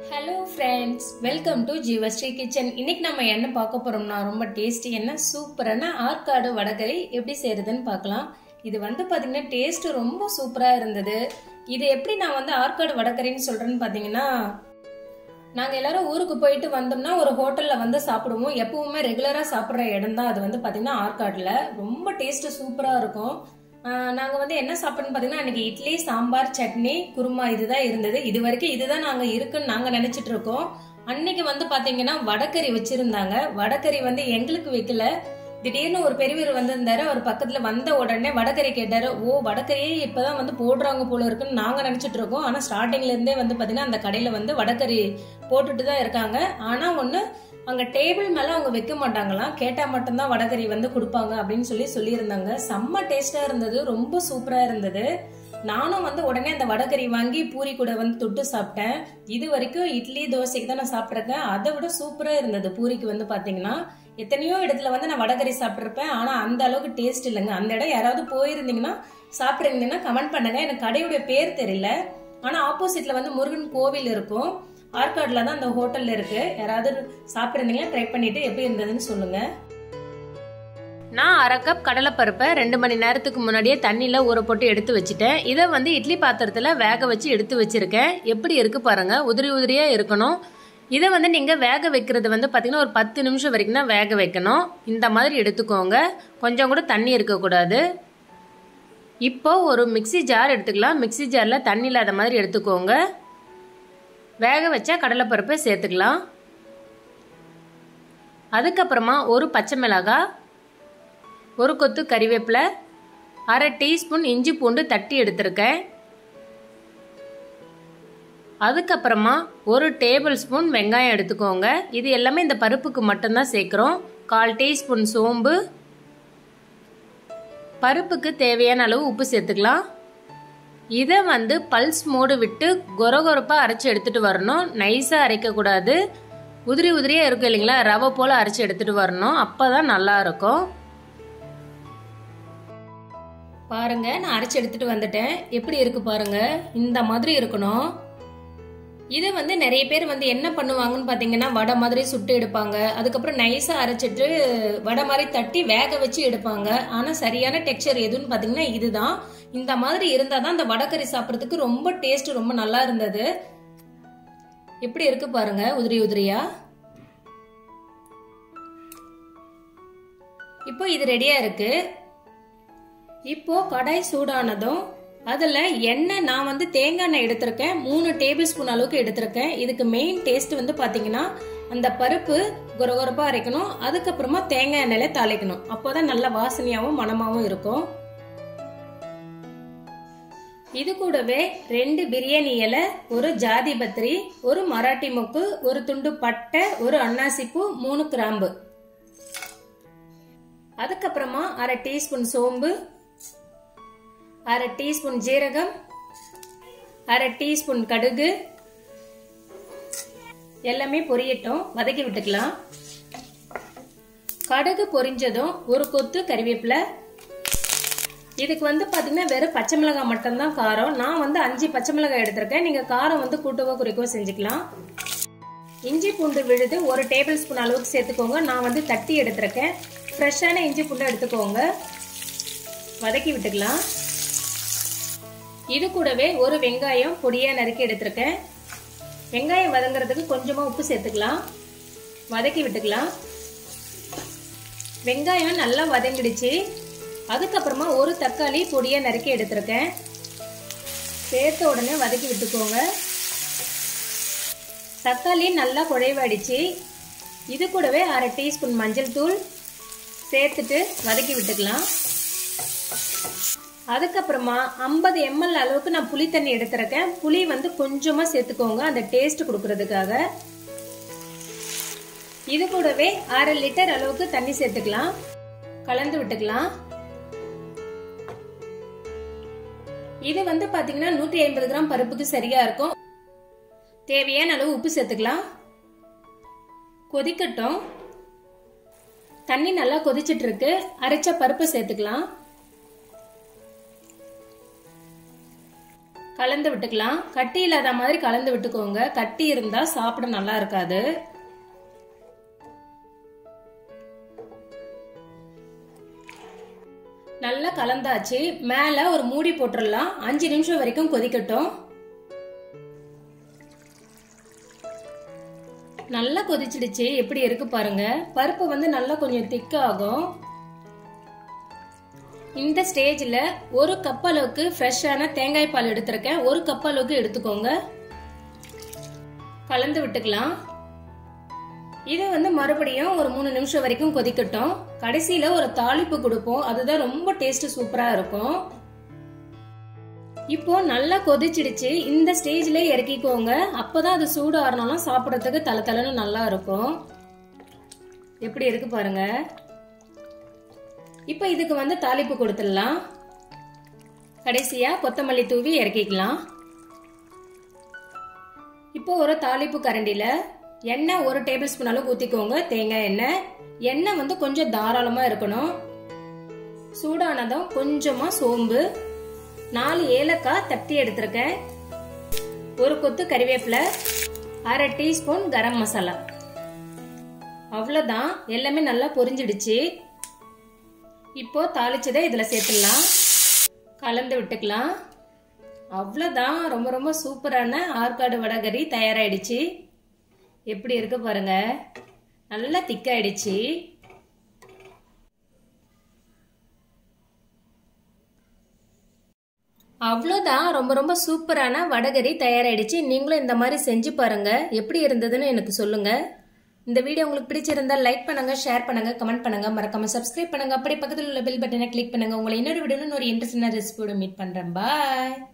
hello friends welcome to Jeevasri kitchen இன்னைக்கு நம்ம என்ன பார்க்க போறோம்னா ரொம்ப டேஸ்டி என்ன சூப்பரான ஆற்காடு வடகரை எப்படி செய்யறதுன்னு பார்க்கலாம் இது வந்து பாத்தீங்கன்னா டேஸ்ட் ரொம்ப சூப்பரா இருந்தது இது எப்படி நான் வந்து ஆற்காடு வடகரைன்னு சொல்றேன்னு பாத்தீங்கன்னா நாங்க எல்லாரும் ஊருக்கு போயிட்டு வந்தோம்னா ஒரு ஹோட்டல்ல வந்து சாப்பிடுவோம் எப்பவுமே ரெகுலரா சாப்பிடுற இடம் தான் அது வந்து பாத்தீங்கன்னா ஆற்காடுல ரொம்ப டேஸ்ட் சூப்பரா இருக்கும் ஆஹ் நாங்க வந்து என்ன சாப்பிட்டோம்னு பாத்தீங்கன்னா அன்னைக்கு இட்லி சாம்பார் சட்னி குருமா இதுதான் இருந்தது இது வரைக்கும் இதுதான் நாங்க இருக்குன்னு நாங்க நினைச்சிட்டு இருக்கோம் அன்னைக்கு வந்து பாத்தீங்கன்னா வடக்கறி வச்சிருந்தாங்க வடக்கறி வந்து எங்களுக்கு வைக்கல திடீர்னு ஒரு பெரியவர் வந்திருந்தாரு அவர் பக்கத்துல வந்த உடனே வடக்கறி கேட்டாரு ஓ வடக்கறியே இப்பதான் வந்து போடுறாங்க போல இருக்குன்னு நாங்க நினைச்சிட்டு இருக்கோம் ஆனா ஸ்டார்டிங்ல இருந்தே வந்து பாத்தீங்கன்னா அந்த கடையில வந்து வடக்கறி போட்டுட்டு தான் இருக்காங்க ஆனா ஒண்ணு அங்க டேபிள் மேல அவங்க வைக்க மாட்டாங்களாம் கேட்டா மட்டும்தான் வடகறி வந்து கொடுப்பாங்க அப்படின்னு சொல்லி சொல்லியிருந்தாங்க செம்ம டேஸ்டா இருந்தது ரொம்ப சூப்பரா இருந்தது நானும் வந்து உடனே அந்த வடகறி வாங்கி பூரி கூட வந்து தொட்டு சாப்பிட்டேன் இது வரைக்கும் இட்லி தோசைக்கு தான் நான் சாப்பிட்ருக்கேன் அதை விட சூப்பரா இருந்தது பூரிக்கு வந்து பாத்தீங்கன்னா எத்தனையோ இடத்துல வந்து நான் வடகறி சாப்பிட்ருப்பேன் ஆனா அந்த அளவுக்கு டேஸ்ட் இல்லைங்க அந்த இடம் யாராவது போயிருந்தீங்கன்னா சாப்பிட்றீங்கன்னா கமெண்ட் பண்ணுங்க எனக்கு கடையுடைய பேர் தெரியல ஆனா ஆப்போசிட்ல வந்து முருகன் கோவில் இருக்கும் ஆற்காடுல தான் அந்த ஹோட்டல்ல இருக்கு யாராவது சாப்பிட்ருந்தீங்கன்னா ட்ரை பண்ணிட்டு எப்படி இருந்ததுன்னு சொல்லுங்க நான் அரை கப் கடலைப்பருப்பை ரெண்டு மணி நேரத்துக்கு முன்னாடியே தண்ணியில் ஊற போட்டு எடுத்து வச்சுட்டேன் இதை வந்து இட்லி பாத்திரத்தில் வேக வச்சு எடுத்து வச்சிருக்கேன் எப்படி இருக்கு பாருங்க உதிரி உதிரியாக இருக்கணும் இதை வந்து நீங்கள் வேக வைக்கிறது வந்து பார்த்தீங்கன்னா ஒரு பத்து நிமிஷம் வரைக்கும் தான் வேக வைக்கணும் இந்த மாதிரி எடுத்துக்கோங்க கொஞ்சம் கூட தண்ணி இருக்கக்கூடாது இப்போ ஒரு மிக்சி ஜார் எடுத்துக்கலாம் மிக்சி ஜாரில் தண்ணி இல்லாத மாதிரி எடுத்துக்கோங்க வேக வச்ச கடலைப்பருப்பை சேர்த்துக்கலாம் அதுக்கப்புறமா ஒரு பச்சை மிளகாய் ஒரு கொத்து கறிவேப்பிலை அரை டீஸ்பூன் இஞ்சி பூண்டு தட்டி எடுத்திருக்கேன் அதுக்கப்புறமா ஒரு டேபிள் ஸ்பூன் வெங்காயம் எடுத்துக்கோங்க இது எல்லாமே இந்த பருப்புக்கு மட்டும்தான் சேர்க்குறோம் கால் டீஸ்பூன் சோம்பு பருப்புக்கு தேவையான அளவு உப்பு சேர்த்துக்கலாம் இதை வந்து பல்ஸ் மோடு விட்டு கொரகொரப்பாக அரைச்சி எடுத்துகிட்டு வரணும் நைஸாக அரைக்கக்கூடாது உதிரி உதிரியாக இருக்கும் இல்லைங்களா ரவை போல் அரைச்சி எடுத்துகிட்டு வரணும் அப்போ தான் நல்லா இருக்கும் பாருங்க நான் அரைச்சி எடுத்துட்டு வந்துட்டேன் எப்படி இருக்கு பாருங்க இந்த மாதிரி இருக்கணும் இது வந்து நிறைய பேர் வந்து என்ன பண்ணுவாங்கன்னு பாத்தீங்கன்னா வடை மாதிரி சுட்டு எடுப்பாங்க அதுக்கப்புறம் நைஸா அரைச்சிட்டு வடை மாதிரி தட்டி வேக வச்சு எடுப்பாங்க ஆனா சரியான டெக்ஸ்சர் எதுன்னு பாத்தீங்கன்னா இதுதான் இந்த மாதிரி இருந்தாதான் அந்த வடக்கறி சாப்பிட்றதுக்கு ரொம்ப டேஸ்ட் ரொம்ப நல்லா இருந்தது எப்படி இருக்கு பாருங்க உதிரி உதிரியா இப்போ இது ரெடியா இருக்கு இப்போ கடாய் சூடானதும் அதில் எண்ணெய் நான் வந்து தேங்காய் எண்ணெய் எடுத்திருக்கேன் மூணு டேபிள் ஸ்பூன் அளவுக்கு எடுத்திருக்கேன் இதுக்கு மெயின் டேஸ்ட் வந்து பார்த்தீங்கன்னா அந்த பருப்பு குறகுறப்பாக அரைக்கணும் அதுக்கப்புறமா தேங்காய் எண்ணெயில தாளிக்கணும் அப்போதான் நல்ல வாசனையாகவும் மனமாகவும் இருக்கும் இது கூடவே ரெண்டு பிரியாணி இலை ஒரு ஜாதி பத்திரி ஒரு மராட்டி மொக்கு ஒரு துண்டு பட்டை ஒரு அன்னாசிப்பூ மூணு கிராம்பு அதுக்கப்புறமா அரை டீஸ்பூன் சோம்பு அரை டீஸ்பூன் ஜீரகம் அரை டீஸ்பூன் கடுகு எல்லாமே பொரியட்டும் வதக்கி விட்டுக்கலாம் கடுகு பொரிஞ்சதும் ஒரு கொத்து கறிவேப்பிலை இதுக்கு வந்து பாத்தீங்கன்னா வெறும் பச்சை மிளகாய் மட்டும்தான் காரம் நான் வந்து அஞ்சு பச்சை மிளகாய் எடுத்திருக்கேன் நீங்க காரம் வந்து கூட்டவோ குறைக்கவோ செஞ்சுக்கலாம் இஞ்சி பூண்டு விழுது ஒரு டேபிள் ஸ்பூன் அளவுக்கு சேர்த்துக்கோங்க நான் வந்து தட்டி எடுத்திருக்கேன் ஃப்ரெஷ்ஷான இஞ்சி பூண்டு எடுத்துக்கோங்க வதக்கி விட்டுக்கலாம் இது கூடவே ஒரு வெங்காயம் பொடியாக நறுக்கி எடுத்திருக்கேன் வெங்காயம் வதங்குறதுக்கு கொஞ்சமாக உப்பு சேர்த்துக்கலாம் வதக்கி விட்டுக்கலாம் வெங்காயம் நல்லா வதங்கிடுச்சு அதுக்கப்புறமா ஒரு தக்காளி பொடியாக நறுக்கி எடுத்திருக்கேன் சேர்த்த உடனே வதக்கி விட்டுக்கோங்க தக்காளி நல்லா குழைவாடிச்சு இது கூடவே அரை டீஸ்பூன் மஞ்சள் தூள் சேர்த்துட்டு வதக்கி விட்டுக்கலாம் அதுக்கப்புறமா ஐம்பது எம்எல் அளவுக்கு நான் புளி தண்ணி எடுத்திருக்கேன் புளி வந்து கொஞ்சமா சேர்த்துக்கோங்க அந்த டேஸ்ட் கொடுக்கறதுக்காக இது கூடவே அரை லிட்டர் அளவுக்கு தண்ணி சேர்த்துக்கலாம் கலந்து விட்டுக்கலாம் இது வந்து பாத்தீங்கன்னா நூத்தி ஐம்பது கிராம் பருப்புக்கு சரியா இருக்கும் தேவையான அளவு உப்பு சேர்த்துக்கலாம் கொதிக்கட்டும் தண்ணி நல்லா கொதிச்சிட்டு இருக்கு அரைச்ச பருப்பு சேர்த்துக்கலாம் கலந்து விட்டுக்கலாம் கட்டி இல்லாத மாதிரி கலந்து விட்டுக்கோங்க கட்டி இருந்தா சாப்பிட நல்லா இருக்காது நல்லா கலந்தாச்சு மேல ஒரு மூடி போட்டுடலாம் அஞ்சு நிமிஷம் வரைக்கும் கொதிக்கட்டும் நல்லா கொதிச்சிடுச்சு எப்படி இருக்கு பாருங்க பருப்பு வந்து நல்லா கொஞ்சம் திக்காகும் இந்த ஸ்டேஜில் ஒரு கப் அளவுக்கு ஃப்ரெஷ்ஷான தேங்காய் பால் எடுத்திருக்கேன் ஒரு கப் அளவுக்கு எடுத்துக்கோங்க கலந்து விட்டுக்கலாம் இது வந்து மறுபடியும் ஒரு மூணு நிமிஷம் வரைக்கும் கொதிக்கட்டும் கடைசியில ஒரு தாளிப்பு கொடுப்போம் அதுதான் ரொம்ப டேஸ்ட் சூப்பரா இருக்கும் இப்போ நல்லா கொதிச்சிடுச்சு இந்த ஸ்டேஜ்ல இறக்கிக்கோங்க அப்பதான் அது சூடு ஆறினாலும் சாப்பிடறதுக்கு தலை தலைன்னு நல்லா இருக்கும் எப்படி இருக்கு பாருங்க இப்போ இதுக்கு வந்து தாளிப்பு கொடுத்துடலாம் கடைசியா கொத்தமல்லி தூவி இறக்கிக்கலாம் இப்போ ஒரு தாளிப்பு கரண்டில எண்ணெய் ஒரு டேபிள் ஸ்பூன் அளவு ஊற்றிக்கோங்க தேங்காய் எண்ணெய் எண்ணெய் வந்து கொஞ்சம் தாராளமாக இருக்கணும் சூடானதும் கொஞ்சமாக சோம்பு நாலு ஏலக்காய் தட்டி எடுத்திருக்கேன் ஒரு கொத்து கறிவேப்பிலை அரை டீஸ்பூன் கரம் மசாலா அவ்வளோதான் எல்லாமே நல்லா பொரிஞ்சிடுச்சு இப்போ தாளிச்சதை இதில் சேர்த்துடலாம் கலந்து விட்டுக்கலாம் அவ்வளோதான் ரொம்ப ரொம்ப சூப்பரான ஆற்காடு வடகரி தயாராகிடுச்சு எப்படி இருக்கு பாருங்க நல்லா திக்காயிடுச்சு அவ்வளோதான் ரொம்ப ரொம்ப சூப்பரான வடகரி தயாராகிடுச்சு நீங்களும் இந்த மாதிரி செஞ்சு பாருங்க எப்படி இருந்ததுன்னு எனக்கு சொல்லுங்க இந்த வீடியோ உங்களுக்கு பிடிச்சிருந்தா லைக் பண்ணுங்க ஷேர் பண்ணுங்க கமெண்ட் பண்ணுங்க மறக்காம சப்ஸ்கிரைப் பண்ணுங்க அப்படியே பக்கத்தில் உள்ள பெல் பட்டனை கிளிக் பண்ணுங்க உங்களை இன்னொரு வீடியோன்னு ஒரு இன்ட்ரெஸ்டான ரெசிபியோட மீட் பண்றேன் பாய்